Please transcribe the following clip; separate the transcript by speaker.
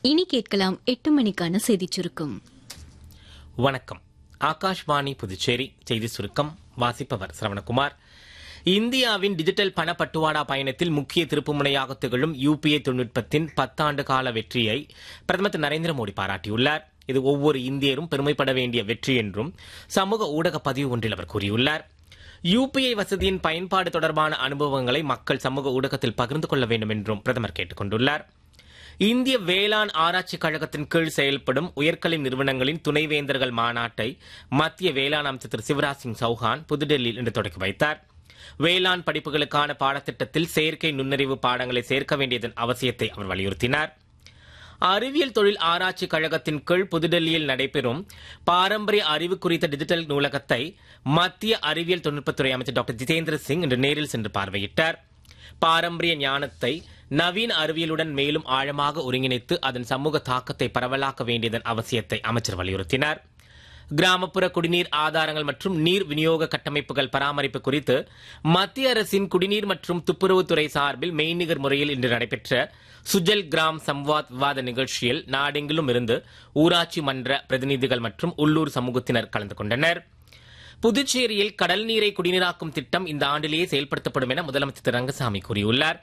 Speaker 1: இனி கேட்கலாம் எட்டு மணிக்கான செய்திச் சுருக்கம்
Speaker 2: வணக்கம் ஆகாஷ்வாணி புதுச்சேரி செய்தி சுருக்கம் வாசிப்பவர் சரவணகுமார் இந்தியாவின் டிஜிட்டல் பணப்பட்டுவாடா பயணத்தில் முக்கிய திருப்புமுனையாக திகழும் யுபிஐ தொழில்நுட்பத்தின் பத்தாண்டு கால வெற்றியை பிரதமர் திரு நரேந்திர மோடி பாராட்டியுள்ளார் இது ஒவ்வொரு இந்தியரும் பெருமைப்பட வேண்டிய வெற்றி என்றும் சமூக ஊடக பதிவு ஒன்றில் அவர் கூறியுள்ளார் யுபிஐ வசதியின் பயன்பாடு தொடர்பான அனுபவங்களை மக்கள் சமூக ஊடகத்தில் பகிர்ந்து கொள்ள வேண்டும் என்றும் பிரதமர் கேட்டுக் கொண்டுள்ளார் இந்திய வேளாண் ஆராய்ச்சி கழகத்தின் கீழ் செயல்படும் உயர்கல்வி நிறுவனங்களின் துணைவேந்தர்கள் மாநாட்டை மத்திய வேளாண் அமைச்சர் திரு சிவராஜ் சிங் சௌஹான் புதுடெல்லியில் இன்று தொடங்கி வைத்தார் வேளாண் படிப்புகளுக்கான பாடத்திட்டத்தில் செயற்கை நுண்ணறிவு பாடங்களை சேர்க்க வேண்டியதன் அவசியத்தை அவர் வலியுறுத்தினார் அறிவியல் தொழில் ஆராய்ச்சி கழகத்தின் கீழ் புதுடெல்லியில் நடைபெறும் பாரம்பரிய அறிவு குறித்த டிஜிட்டல் நூலகத்தை மத்திய அறிவியல் தொழில்நுட்பத்துறை அமைச்சர் டாக்டர் ஜிதேந்திர சிங் இன்று நேரில் சென்று பார்வையிட்டார் பாரம்பரிய ஞானத்தை நவீன அறிவியலுடன் மேலும் ஆழமாக ஒருங்கிணைத்து அதன் சமூக தாக்கத்தை பரவலாக்க வேண்டியதன் அவசியத்தை அமைச்சர் வலியுறுத்தினார் கிராமப்புற குடிநீர் ஆதாரங்கள் மற்றும் நீர் விநியோக கட்டமைப்புகள் பராமரிப்பு குறித்து மத்திய அரசின் குடிநீர் மற்றும் துப்புரவுத்துறை சார்பில் மெய்நிகர் முறையில் இன்று நடைபெற்ற சுஜல் கிராம் சம்வாத் விவாத நிகழ்ச்சியில் நாடெங்கிலும் இருந்து ஊராட்சி மன்ற பிரதிநிதிகள் மற்றும் உள்ளூர் சமூகத்தினர் கலந்து கொண்டனர் புதுச்சேரியில் கடல் நீரை குடிநீராக்கும் திட்டம் இந்த ஆண்டிலேயே செயல்படுத்தப்படும் என முதலமைச்சர் திரு ரங்கசாமி கூறியுள்ளார்